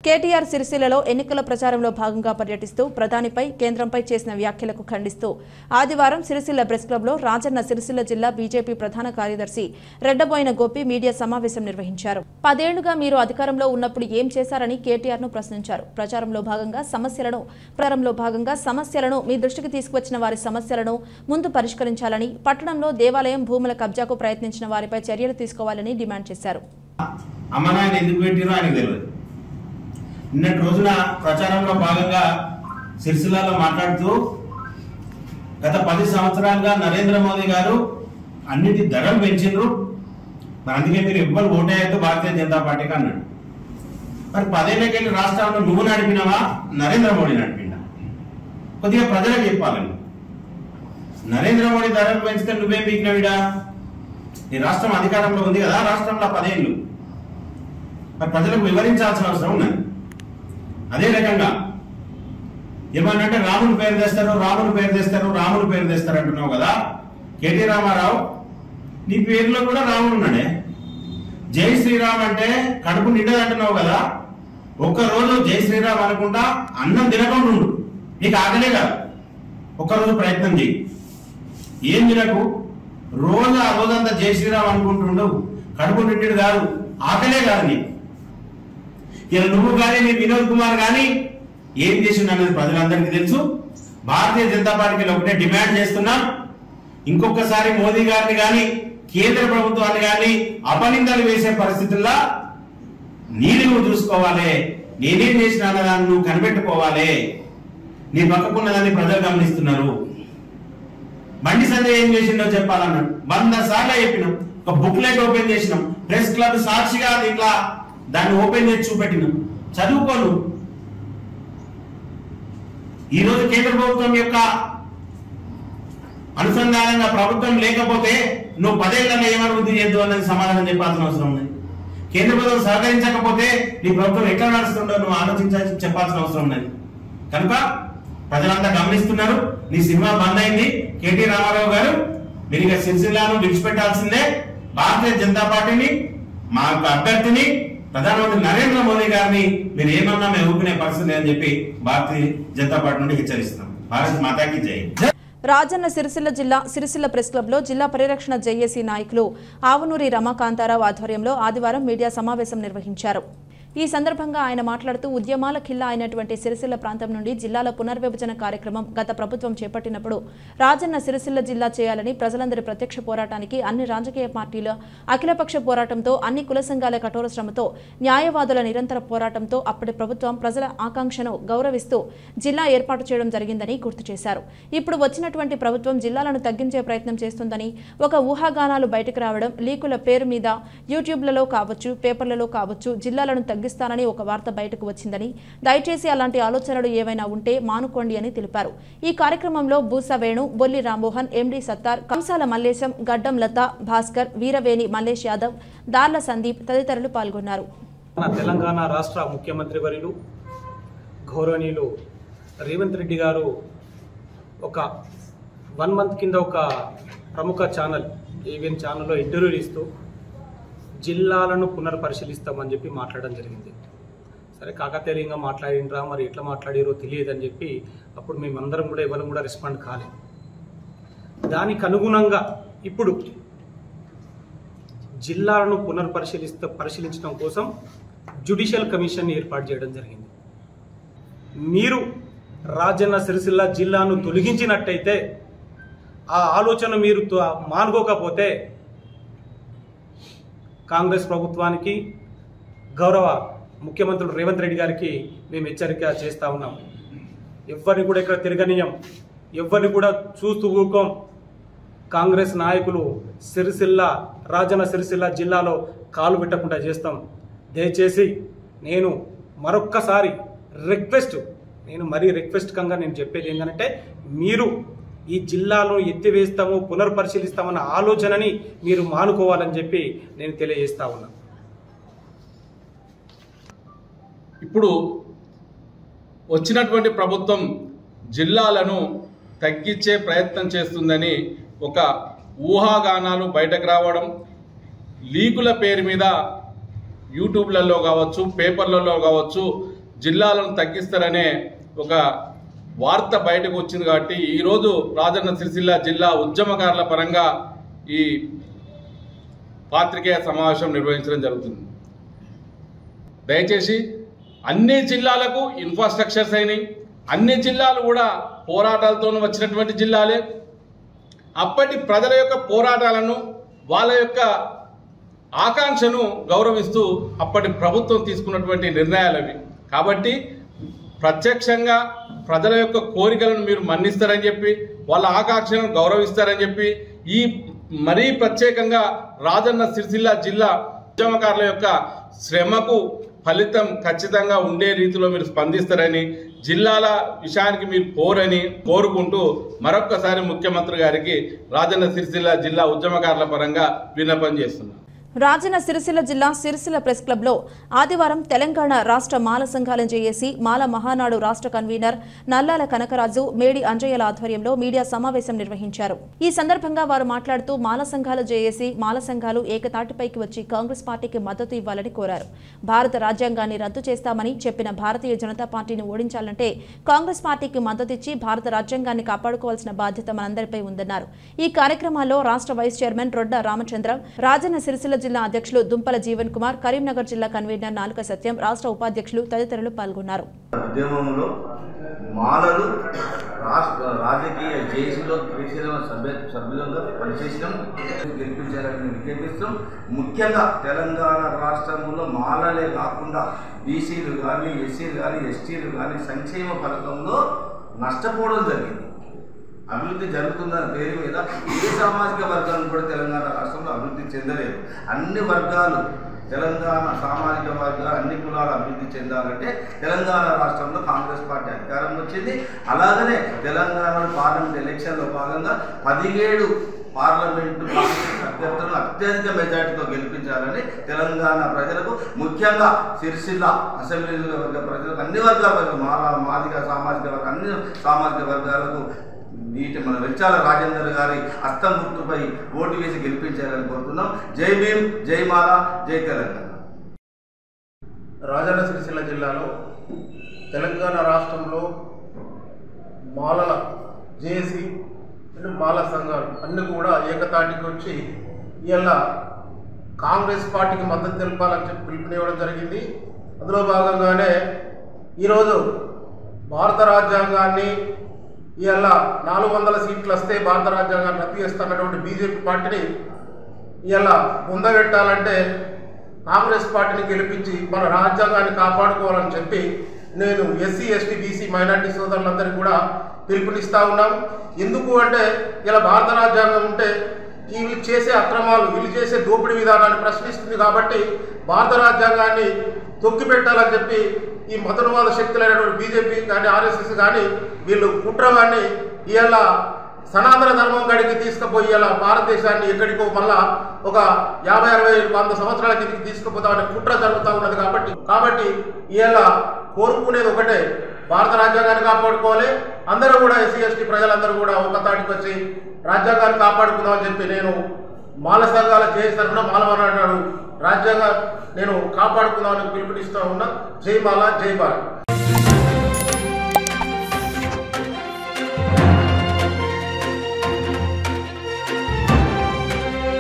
కేటీఆర్ సిరిసిల్లలో ఎన్నికల ప్రచారంలో భాగంగా పర్యటిస్తూ ప్రధానిపై కేంద్రంపై చేసిన వ్యాఖ్యలకు ఖండిస్తూ ఆదివారం సిరిసిల్ల ప్రెస్ క్లబ్లో రాజన్న సిరిసిల్ల జిల్లా బీజేపీ ప్రధాన కార్యదర్శి రెడ్డబోయిన గోపి మీడియా సమావేశం నిర్వహించారు పదేళ్లుగా మీరు అధికారంలో ఉన్నప్పుడు ఏం చేశారని కేటీఆర్ ను ప్రశ్నించారు ప్రచారంలో భాగంగా సమస్యలను ప్రచారంలో భాగంగా సమస్యలను మీ దృష్టికి తీసుకువచ్చిన వారి సమస్యలను ముందు పరిష్కరించాలని పట్టణంలో దేవాలయం భూముల కబ్జాకు ప్రయత్నించిన వారిపై చర్యలు తీసుకోవాలని డిమాండ్ చేశారు అమ్మ నాయన ఎందుకు పెట్టిరో ఆయనకు తెలియదు నిన్నటి రోజున ప్రచారంలో భాగంగా సిరిసిల్లాలో మాట్లాడుతూ గత పది సంవత్సరాలుగా నరేంద్ర మోదీ గారు అన్నిటి ధరలు పెంచిండ్రు మరి అందుకే మీరు ఎవ్వరు ఓటేయద్దు భారతీయ జనతా పార్టీకి అన్నాడు మరి పదేళ్ళకెళ్ళి రాష్ట్రంలో నువ్వు నడిపినావా నరేంద్ర మోడీ నడిపినా కొద్దిగా ప్రజలకు చెప్పాలని నరేంద్ర మోడీ ధరలు పెంచితే నువ్వేం పీకినవిడా ఈ రాష్ట్రం అధికారంలో ఉంది కదా రాష్ట్రంలో పదేళ్ళు మరి ప్రజలకు వివరించాల్సిన అవసరం ఉన్నది అదే రకంగా ఏమన్నంటే రాముని పేరు తెస్తారు రాముని పేరు తెస్తారు రాముని పేరు తెస్తారు అంటున్నావు కదా కేటీ రామారావు నీ పేరులో కూడా రాముడు ఉన్నాడే జై శ్రీరామ్ అంటే కడుపు నిండదు అంటున్నావు కదా ఒక్క రోజు జై శ్రీరామ్ అనుకుంటా అన్నం తినకుండా ఉండు నీకు ఆకలే కాదు ఒక్కరోజు ప్రయత్నం చేయి ఏం తినకు రోజు ఆ రోజంతా జై శ్రీరామ్ అనుకుంటుండవు కడుపు నిండు కాదు ఆకలే కాదు నీకు ఇలా నువ్వు కానీ నీ వినోద్ కుమార్ కానీ ఏం చేసిండు అనేది ప్రజలందరికీ తెలుసు భారతీయ జనతా పార్టీకి ఒకటే డిమాండ్ చేస్తున్నాం ఇంకొకసారి మోదీ గారిని కానీ కేంద్ర ప్రభుత్వాన్ని కానీ అపనిందలు వేసే పరిస్థితుల్లో నీది నువ్వు చూసుకోవాలి నేనేం చేసిన అన్నదాన్ని నువ్వు కనిపెట్టుకోవాలి నీ పక్కకున్నదాన్ని ప్రజలు గమనిస్తున్నారు బండి సంజయ్ ఏం చేసిండో చెప్పాలన్నాడు వంద సార్లు చెప్పినాం ఒక బుక్లెట్ ఓపెన్ చేసినాం ప్రెస్ క్లబ్ సాక్షిగా అది ఇట్లా దాన్ని ఓపెన్ చేసి చూపెట్టినాం చదువుకోను ఈ రోజు కేంద్ర ప్రభుత్వం యొక్క అనుసంధానంగా ప్రభుత్వం లేకపోతే నువ్వు పదేళ్లలో ఏం అభివృద్ధి చేద్దు అనేది సమాధానం చెప్పాల్సిన అవసరం ఉంది కేంద్ర ప్రభుత్వం సహకరించకపోతే నీ ప్రభుత్వం ఎట్లా నడుస్తుందో నువ్వు ఆలోచించాల్సి చెప్పాల్సిన అవసరం ఉన్నది కనుక ప్రజలంతా గమనిస్తున్నారు నీ సినిమా బంద్ అయింది కేటీ రామారావు గారు మీరు ఇక సిరిసిల్లాను విడిచిపెట్టాల్సిందే భారతీయ జనతా పార్టీని మా యొక్క అభ్యర్థిని ప్రధానమంత్రి నరేంద్ర మోదీ గారిని మీరు ఏమన్నా మేము ఊపినే పరిస్థితి అని చెప్పి భారతీయ జనతా పార్టీ నుండి హెచ్చరిస్తున్నాం భారత్ మాతాకి జై రాజన్న సిరిసిల్ల జిల్లా సిరిసిల్ల ప్రెస్ క్లబ్లో జిల్లా పరిరక్షణ జేఏసీ నాయకులు ఆవనూరి రమాకాంతారావు ఆధ్వర్యంలో ఆదివారం మీడియా సమావేశం నిర్వహించారు ఈ సందర్భంగా ఆయన మాట్లాడుతూ ఉద్యమాల ఖిల్లా అయినటువంటి సిరిసిల్ల ప్రాంతం నుండి జిల్లాల పునర్విభజన కార్యక్రమం గత ప్రభుత్వం చేపట్టినప్పుడు రాజన్న సిరిసిల్ల జిల్లా చేయాలని ప్రజలందరి ప్రత్యక్ష పోరాటానికి అన్ని రాజకీయ పార్టీల అఖిలపక్ష పోరాటంతో అన్ని కుల సంఘాల కఠోర శ్రమతో న్యాయవాదుల నిరంతర పోరాటంతో అప్పటి ప్రభుత్వం ప్రజల ఆకాంక్షను గౌరవిస్తూ జిల్లా ఏర్పాటు చేయడం జరిగిందని గుర్తు చేశారు ఇప్పుడు వచ్చినటువంటి ప్రభుత్వం జిల్లాలను తగ్గించే ప్రయత్నం చేస్తుందని ఒక ఊహాగానాలు బయటకు రావడం లీకుల పేరు మీద యూట్యూబ్లలో కావచ్చు పేపర్లలో కావచ్చు జిల్లాలను తగ్గిస్తానని ఒక వార్త బయటకు వచ్చిందని దయచేసి అలాంటి ఆలోచనలు ఏవైనా ఉంటే మానుకోండి అని తెలిపారు ఈ కార్యక్రమంలో బూస వేణు బొల్లి రామ్మోహన్ ఎండి సత్తార్ కంసాల మల్లేశం గడ్డం లత భాస్కర్ వీరవేణి మల్లేష్ యాదవ్ దార్ల సందీప్ తదితరులు పాల్గొన్నారు మన తెలంగాణ రాష్ట్ర ముఖ్యమంత్రి వర్యులు గౌరవనీయులు రేవంత్ రెడ్డి గారు ఒక వన్ మంత్ కింద ఒక ప్రముఖ ఛానల్ ఏవిఎన్ ఛానల్లో ఇంటర్వ్యూ ఇస్తూ జిల్లాలను పునర్పరిశీలిస్తామని చెప్పి మాట్లాడడం జరిగింది సరే కాకతీయంగా మాట్లాడిండ్రా మరి ఎట్లా మాట్లాడారో తెలియదు అని చెప్పి అప్పుడు మేమందరం కూడా ఎవరు కూడా రెస్పాండ్ కాలేదు దానికి అనుగుణంగా ఇప్పుడు జిల్లాలను పునర్పరిశీలిస్త పరిశీలించడం కోసం జ్యుడిషియల్ కమిషన్ ఏర్పాటు చేయడం జరిగింది మీరు రాజన్న సిరిసిల్ల జిల్లాను తొలగించినట్టయితే ఆ ఆలోచన మీరు త- మానుకోకపోతే కాంగ్రెస్ ప్రభుత్వానికి గౌరవ ముఖ్యమంత్రులు రేవంత్ రెడ్డి గారికి మేము హెచ్చరిక చేస్తా ఉన్నాం ఎవరిని కూడా ఇక్కడ తిరగనీయం ఎవరిని కూడా చూస్తూ ఊరుకోం కాంగ్రెస్ నాయకులు సిరిసిల్ల రాజన్న సిరిసిల్ల జిల్లాలో కాలు పెట్టకుండా చేస్తాం దయచేసి నేను మరొక్కసారి రిక్వెస్ట్ నేను మరీ రిక్వెస్ట్ కంగా నేను చెప్పేది ఏంటంటే మీరు ఈ జిల్లాలను ఎత్తివేస్తాము పునర్పరిశీలిస్తామన్న ఆలోచనని మీరు మానుకోవాలని చెప్పి నేను తెలియజేస్తా ఉన్నా ఇప్పుడు వచ్చినటువంటి ప్రభుత్వం జిల్లాలను తగ్గించే ప్రయత్నం చేస్తుందని ఒక ఊహాగానాలు బయటకు రావడం లీకుల పేరు మీద యూట్యూబ్లలో కావచ్చు పేపర్లలో కావచ్చు జిల్లాలను తగ్గిస్తారనే ఒక వార్త బయటకు వచ్చింది కాబట్టి ఈరోజు రాజన్న సిరిసిల్ల జిల్లా ఉద్యమకారుల పరంగా ఈ పాత్రికేయ సమావేశం నిర్వహించడం జరుగుతుంది దయచేసి అన్ని జిల్లాలకు ఇన్ఫ్రాస్ట్రక్చర్స్ అయినాయి అన్ని జిల్లాలు కూడా పోరాటాలతో వచ్చినటువంటి జిల్లాలే అప్పటి ప్రజల యొక్క పోరాటాలను వాళ్ళ యొక్క ఆకాంక్షను గౌరవిస్తూ అప్పటి ప్రభుత్వం తీసుకున్నటువంటి నిర్ణయాలు అవి కాబట్టి ప్రత్యక్షంగా ప్రజల యొక్క కోరికలను మీరు మన్నిస్తారని చెప్పి వాళ్ళ ఆకాంక్షలను గౌరవిస్తారని చెప్పి ఈ మరీ ప్రత్యేకంగా రాజన్న సిరిసిల్ల జిల్లా ఉద్యమకారుల యొక్క శ్రమకు ఫలితం ఖచ్చితంగా ఉండే రీతిలో మీరు స్పందిస్తారని జిల్లాల విషయానికి మీరు పోరని కోరుకుంటూ మరొక్కసారి ముఖ్యమంత్రి గారికి రాజన్న సిరిసిల్ల జిల్లా ఉద్యమకారుల పరంగా విన్నపం చేస్తున్నాను రాజన్న సిరిసిల్ల జిల్లా సిరిసిల్ల ప్రెస్ క్లబ్లో ఆదివారం తెలంగాణ రాష్ట్ర మాల సంఘాల జేఏసీ మాల మహానాడు రాష్ట్ర కన్వీనర్ నల్లాల కనకరాజు మేడి అంజయ్యల ఆధ్వర్యంలో మీడియా సమావేశం నిర్వహించారు ఈ సందర్భంగా వారు మాట్లాడుతూ మాల సంఘాల జేఏసీ మాల సంఘాలు ఏకతాటిపైకి వచ్చి కాంగ్రెస్ పార్టీకి మద్దతు ఇవ్వాలని కోరారు భారత రాజ్యాంగాన్ని రద్దు చేస్తామని చెప్పిన భారతీయ జనతా పార్టీని ఓడించాలంటే కాంగ్రెస్ పార్టీకి మద్దతిచ్చి భారత రాజ్యాంగాన్ని కాపాడుకోవాల్సిన బాధ్యత మనందరిపై ఉందన్నారు ఈ కార్యక్రమాల్లో రాష్ట్ర వైస్ చైర్మన్ రొడ్డ రామచంద్ర రాజన్న సిరిసిల్ల జిల్లా అధ్యక్షులు దుంపల జీవన్ కుమార్ కరీంనగర్ జిల్లా కన్వీనర్ నాలుక సత్యం రాష్ట్ర ఉపాధ్యక్షులు తదితరులు పాల్గొన్నారు ఉద్యమంలో మాలలు రాష్ట్ర రాజకీయ జేసీలో క్రీశీల సభ్య సభ్యులుగా పనిచేసినాం గెలిపించాలని విజ్ఞపిస్తాం ముఖ్యంగా తెలంగాణ రాష్ట్రంలో మాలలే కాకుండా బీసీలు కానీ ఎస్సీలు కానీ ఎస్టీలు కానీ సంక్షేమ పథకంలో నష్టపోవడం జరిగింది అభివృద్ధి జరుగుతుందన్న పేరు మీద ఏ సామాజిక వర్గాలను కూడా తెలంగాణ రాష్ట్రంలో అభివృద్ధి చెందలేదు అన్ని వర్గాలు తెలంగాణ సామాజిక వర్గాలు అన్ని కులాలు అభివృద్ధి చెందాలంటే తెలంగాణ రాష్ట్రంలో కాంగ్రెస్ పార్టీ అధికారం వచ్చింది అలాగనే తెలంగాణ పార్లమెంట్ ఎలక్షన్లో భాగంగా పదిహేడు పార్లమెంటు కాంగ్రెస్ అభ్యర్థులను అత్యధిక మెజార్టీతో గెలిపించాలని తెలంగాణ ప్రజలకు ముఖ్యంగా సిరిసిల్ల అసెంబ్లీ వర్గ ప్రజలకు అన్ని వర్గాల ప్రజలకు మాల మాదిగ సామాజిక వర్గ అన్ని సామాజిక వర్గాలకు నీటి మన వెచ్చాల రాజేందర్ గారి అస్తం గుర్తుపై ఓటు వేసి గెలిపించాలని కోరుతున్నాం జై భీమ్ జై మాల జై తెలంగాణ రాజన్న సిరిసిల్ల జిల్లాలో తెలంగాణ రాష్ట్రంలో మాలల జేసీ అండ్ మాల సంఘాలు అన్ని కూడా ఏకతాటికి వచ్చి ఇవాళ కాంగ్రెస్ పార్టీకి మద్దతు తెలపాలని చెప్పి పిలుపునివ్వడం జరిగింది అందులో భాగంగానే ఈరోజు భారత రాజ్యాంగాన్ని ఇవాళ నాలుగు వందల సీట్లు వస్తే భారత రాజ్యాంగాన్ని రద్దు చేస్తున్నటువంటి బీజేపీ పార్టీని ఇలా ముందబెట్టాలంటే కాంగ్రెస్ పార్టీని గెలిపించి మన రాజ్యాంగాన్ని కాపాడుకోవాలని చెప్పి నేను ఎస్సీ ఎస్టీ బీసీ మైనార్టీ సోదరులందరికీ కూడా పిలుపునిస్తా ఉన్నాం ఎందుకు అంటే ఇలా భారత రాజ్యాంగం ఉంటే వీళ్ళు చేసే అక్రమాలు వీళ్ళు చేసే దోపిడీ విధానాన్ని ప్రశ్నిస్తుంది కాబట్టి భారత రాజ్యాంగాన్ని తొక్కిపెట్టాలని చెప్పి ఈ మతనువాద శక్తులైనటువంటి బీజేపీ కానీ ఆర్ఎస్ఎస్ కానీ వీళ్ళు కుట్ర కానీ ఇవాళ సనాతన ధర్మం గడికి తీసుకుపోయి ఇలా భారతదేశాన్ని ఎక్కడికో మళ్ళా ఒక యాభై అరవై వంద సంవత్సరాల కిందకి తీసుకుపోతామనే కుట్ర జరుగుతూ ఉన్నది కాబట్టి కాబట్టి ఇవాళ కోరుకునేది ఒకటే భారత రాజ్యాంగాన్ని కాపాడుకోవాలి అందరూ కూడా ఎస్సీ ఎస్టీ ప్రజలందరూ కూడా ఒక తాటికి వచ్చి రాజ్యాంగాన్ని కాపాడుకుందామని చెప్పి నేను మాల సంఘాల చేసిన మాలమన్నాడు రాజ్యాంగం నేను కాపాడుకుందామని పిలుపునిస్తూ ఉన్నా జై మాల జై భారత్